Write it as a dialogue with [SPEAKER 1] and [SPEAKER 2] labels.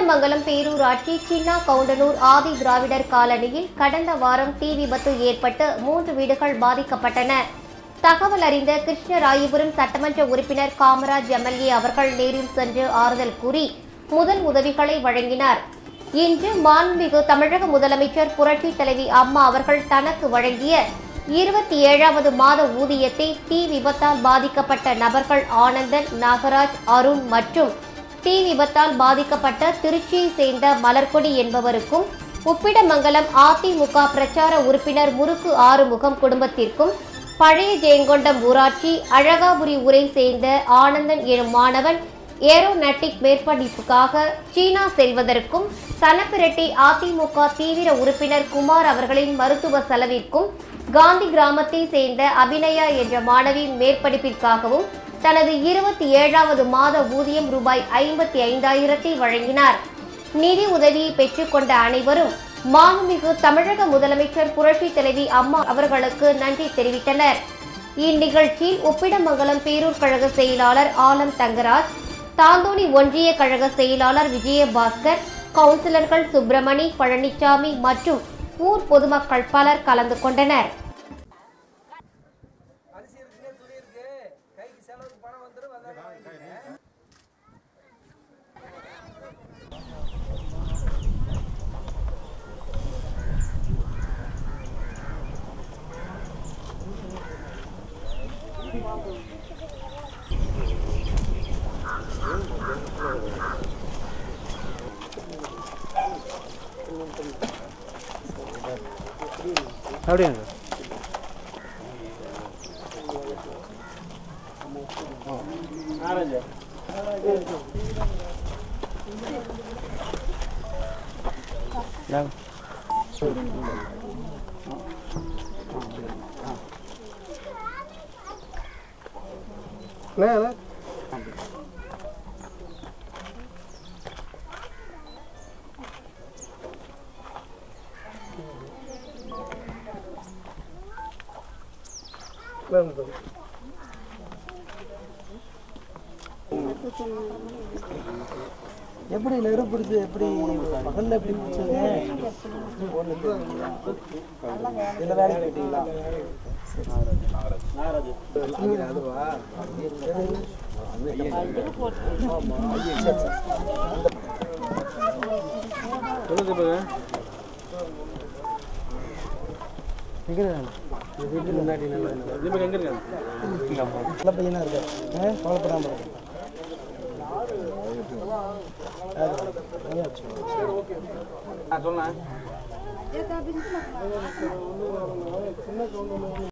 [SPEAKER 1] உப்பிடமங்கலம் பேரூராட்சி சின்னா கவுண்டனூர் ஆதி திராவிடர் காலனியில் கடந்த வாரம் தீ விபத்து ஏற்பட்டு மூன்று வீடுகள் பாதிக்கப்பட்டன தகவல் அறிந்த கிருஷ்ணராயபுரம் சட்டமன்ற உறுப்பினர் காமராஜ் எம்எல்ஏ அவர்கள் நேரில் சென்று ஆறுதல் கூறி முதல் உதவிகளை வழங்கினார் இன்று மாண்புமிகு தமிழக முதலமைச்சர் புரட்சி தலைவி அம்மா அவர்கள் தனக்கு வழங்கிய இருபத்தி ஏழாவது மாத ஊதியத்தை தீ விபத்தால் பாதிக்கப்பட்ட நபர்கள் ஆனந்தன் நாகராஜ் அருண் மற்றும் தீ விபத்தால் பாதிக்கப்பட்ட திருச்சியை சேர்ந்த மலர்கொடி என்பவருக்கும் உப்பிடமங்கலம் அதிமுக பிரச்சார உறுப்பினர் முறுக்கு ஆறுமுகம் குடும்பத்திற்கும் பழைய ஜெயங்கொண்டம் ஊராட்சி அழகாபுரி ஊரை சேர்ந்த ஆனந்தன் எனும் மாணவன் ஏரோநாட்டிக் மேற்படிப்புக்காக சீனா செல்வதற்கும் சனப்பிரட்டி அதிமுக தீவிர உறுப்பினர் குமார் அவர்களின் மருத்துவ செலவிற்கும் காந்தி கிராமத்தை சேர்ந்த அபிநயா என்ற மாணவி மேற்படிப்பிற்காகவும் தனது இருபத்தி ஏழாவது மாத ஊதியம் ரூபாய் ஐம்பத்தி ஐந்தாயிரத்தை வழங்கினார் நிதி உதவியை பெற்றுக்கொண்ட அனைவரும் மாண்புமிகு தமிழக முதலமைச்சர் புரட்சி தலைவி அம்மா அவர்களுக்கு நன்றி தெரிவித்தனர் இந்நிகழ்ச்சியில் உப்பிடமங்கலம் பேரூர் கழக செயலாளர் ஆலம் தங்கராஜ் தாந்தோணி ஒன்றிய கழக செயலாளர் விஜயபாஸ்கர் கவுன்சிலர்கள் சுப்பிரமணி பழனிசாமி மற்றும் ஊர் பொதுமக்கள் பலர் கலந்து கொண்டனர்
[SPEAKER 2] அரிசி இருக்குங்க துணி இருக்கு கைக்கு செலவுக்கு பணம் வந்துடும் வந்தாலும் வாங்கிக்கங்க
[SPEAKER 3] அப்படியாங்க
[SPEAKER 2] எப்படி நெருப்பு பிடிச்சு எப்படி பகல்ல எப்படி பிடிச்சது இந்த வேலைக்கு போயிட்டீங்களா அதுவா
[SPEAKER 3] முன்னாடி நல்லா எங்க இருக்காங்க
[SPEAKER 2] நல்ல பையனா இருக்காரு ஆ, கவலைப்படாம இருக்கு
[SPEAKER 3] சொன்னேன்